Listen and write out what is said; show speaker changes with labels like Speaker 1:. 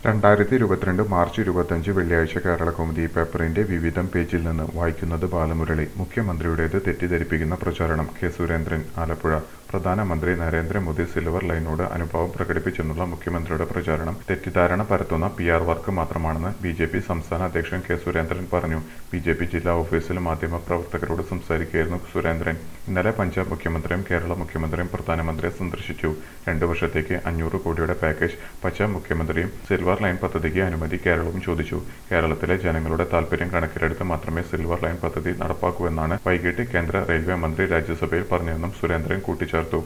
Speaker 1: രണ്ടായിരത്തി ഇരുപത്തിരണ്ട് മാർച്ച് ഇരുപത്തഞ്ച് വെള്ളിയാഴ്ച കേരള കൗമുദി പേപ്പറിന്റെ വിവിധം പേജിൽ നിന്ന് വായിക്കുന്നത് ബാലമുരളി മുഖ്യമന്ത്രിയുടേത് തെറ്റിദ്ധരിപ്പിക്കുന്ന പ്രചാരണം കെ സുരേന്ദ്രൻ ആലപ്പുഴ പ്രധാനമന്ത്രി നരേന്ദ്രമോദി സിൽവർ ലൈനോട് അനുഭാവം പ്രകടിപ്പിച്ചെന്നുള്ള മുഖ്യമന്ത്രിയുടെ പ്രചാരണം തെറ്റിദ്ധാരണ പരത്തുന്ന പി ആർ വർക്ക് മാത്രമാണെന്ന് ബി ജെ പി സംസ്ഥാന അധ്യക്ഷൻ കെ സുരേന്ദ്രൻ പറഞ്ഞു ബി ജെ പി ജില്ലാ ഓഫീസിൽ മാധ്യമപ്രവർത്തകരോട് സംസാരിക്കുകയായിരുന്നു സുരേന്ദ്രൻ ഇന്നലെ പഞ്ചാബ് മുഖ്യമന്ത്രിയും കേരള മുഖ്യമന്ത്രിയും പ്രധാനമന്ത്രിയെ സന്ദർശിച്ചു രണ്ടു വർഷത്തേക്ക് അഞ്ഞൂറ് കോടിയുടെ പാക്കേജ് പഞ്ചാബ് മുഖ്യമന്ത്രിയും സിൽവർ ലൈൻ പദ്ധതിക്ക് അനുമതി കേരളവും ചോദിച്ചു കേരളത്തിലെ ജനങ്ങളുടെ താൽപര്യം കണക്കിലെടുത്ത് മാത്രമേ സിൽവർ ലൈൻ പദ്ധതി നടപ്പാക്കൂവെന്നാണ് വൈകിട്ട് കേന്ദ്ര റെയിൽവേ മന്ത്രി രാജ്യസഭയിൽ പറഞ്ഞതെന്നും സുരേന്ദ്രൻ കൂട്ടിച്ചേർത്തു